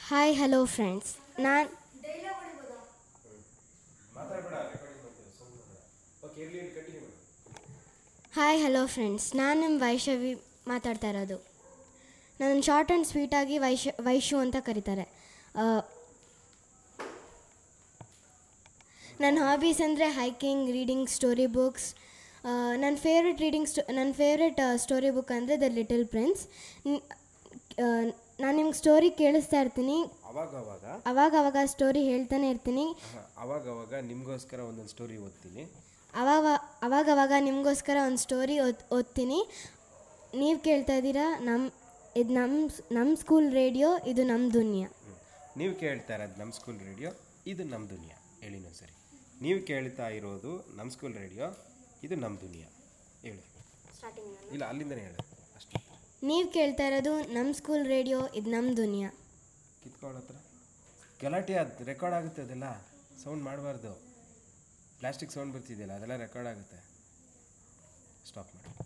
hi hello friends ನಾನು hi hello friends ನಾನು ನಿಮ್ಮ ವೈಶವಿ ಮಾತಾಡ್ತಾ ಇರೋದು ನನ್ನ ಶಾರ್ಟ್ ಆ್ಯಂಡ್ ಸ್ವೀಟಾಗಿ ವೈಶ ವೈಶು ಅಂತ ಕರೀತಾರೆ ನನ್ನ ಹಾಬೀಸ್ ಅಂದರೆ ಹೈಕಿಂಗ್ ರೀಡಿಂಗ್ ಸ್ಟೋರಿ ಬುಕ್ಸ್ ನನ್ನ ಫೇವ್ರೆಟ್ ರೀಡಿಂಗ್ ಸ್ಟೋ ನನ್ನ ಫೇವ್ರೆಟ್ ಸ್ಟೋರಿ ಬುಕ್ ಅಂದರೆ ದ ಲಿಟಲ್ ಪ್ರಿನ್ಸ್ ನಾನು ನಿಮ್ಗೆ ಸ್ಟೋರಿ ಕೇಳಿಸ್ತಾ ಇರ್ತೀನಿ ಅವಾಗ ಅವಾಗ ಅವಾಗ ಅವಾಗ ಸ್ಟೋರಿ ಹೇಳ್ತಾನೆ ಇರ್ತೀನಿ ಅವಾಗ ಅವಾಗ ನಿಮಗೋಸ್ಕರ ಒಂದೊಂದು ಸ್ಟೋರಿ ಓದ್ತೀನಿ ಅವಾಗ ಅವಾಗ ಅವಾಗ ನಿಮಗೋಸ್ಕರ ಒಂದು ಸ್ಟೋರಿ ಓದ್ ಓದ್ತೀನಿ ನೀವು ಕೇಳ್ತಾ ಇದ್ದೀರಾ ನಮ್ಮ ಇದು ನಮ್ಮ ನಮ್ಮ ಸ್ಕೂಲ್ ರೇಡಿಯೋ ಇದು ನಮ್ಮ ದುನಿಯಾ ನೀವು ಕೇಳ್ತಾ ಇರೋದು ನಮ್ಮ ಸ್ಕೂಲ್ ರೇಡಿಯೋ ಇದು ನಮ್ಮ ದುನಿಯಾ ಹೇಳಿ ಇನ್ನೊಂದು ಸರಿ ನೀವು ಕೇಳ್ತಾ ಇರೋದು ನಮ್ಮ ಸ್ಕೂಲ್ ರೇಡಿಯೋ ಇದು ನಮ್ಮ ದುನಿಯಾ ಹೇಳಿ ಇಲ್ಲ ಅಲ್ಲಿಂದನೇ ಹೇಳು ಅಷ್ಟು ನೀವು ಕೇಳ್ತಾ ಇರೋದು ನಮ್ಮ ಸ್ಕೂಲ್ ರೇಡಿಯೋ ಇದು ನಮ್ಮ ದುನಿಯಾ ಕಿತ್ಕೊಳ್ಳೋ ಹತ್ರ ಗಲಾಟೆ ಅದು ರೆಕಾರ್ಡ್ ಆಗುತ್ತೆ ಅದೆಲ್ಲ ಸೌಂಡ್ ಮಾಡಬಾರ್ದು ಪ್ಲಾಸ್ಟಿಕ್ ಸೌಂಡ್ ಬರ್ತಿದೆಯಲ್ಲ ಅದೆಲ್ಲ ರೆಕಾರ್ಡ್ ಆಗುತ್ತೆ ಸ್ಟಾಪ್ ಮಾಡಿ